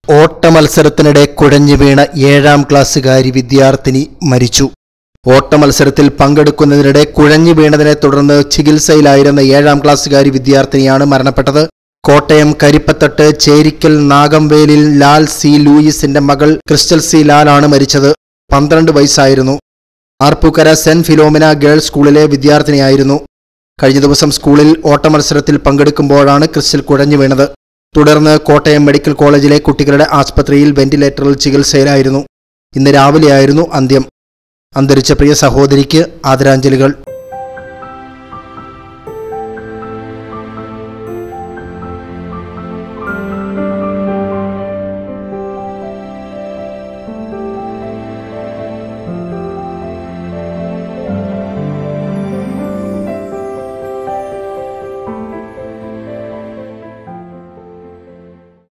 ഓട്ടമത്സരത്തിനിടെ കുഴഞ്ഞു വീണ ഏഴാം ക്ലാസ്സുകാരി വിദ്യാർത്ഥിനി മരിച്ചു ഓട്ടമത്സരത്തിൽ പങ്കെടുക്കുന്നതിനിടെ കുഴഞ്ഞു വീണതിനെ തുടർന്ന് ചികിത്സയിലായിരുന്ന ഏഴാം ക്ലാസ്സുകാരി വിദ്യാർത്ഥിനിയാണ് മരണപ്പെട്ടത് കോട്ടയം കരിപ്പത്തട്ട് ചേരിക്കൽ നാഗംവേലിൽ ലാൽ സി ലൂയിസിന്റെ മകൾ ക്രിസ്റ്റൽ സി ലാലാണ് മരിച്ചത് പന്ത്രണ്ട് വയസ്സായിരുന്നു ആർപ്പൂക്കര സെന്റ് ഫിലോമിന ഗേൾസ് സ്കൂളിലെ വിദ്യാർത്ഥിനിയായിരുന്നു കഴിഞ്ഞ ദിവസം സ്കൂളിൽ ഓട്ടമത്സരത്തിൽ പങ്കെടുക്കുമ്പോഴാണ് ക്രിസ്റ്റൽ കുഴഞ്ഞു വീണത് തുടർന്ന് കോട്ടയം മെഡിക്കൽ കോളേജിലെ കുട്ടികളുടെ ആസ്പത്രിയിൽ വെന്റിലേറ്ററിൽ ചികിത്സയിലായിരുന്നു ഇന്ന് രാവിലെയായിരുന്നു അന്ത്യം അന്തരിച്ച പ്രിയ സഹോദരിക്ക് ആദരാഞ്ജലികൾ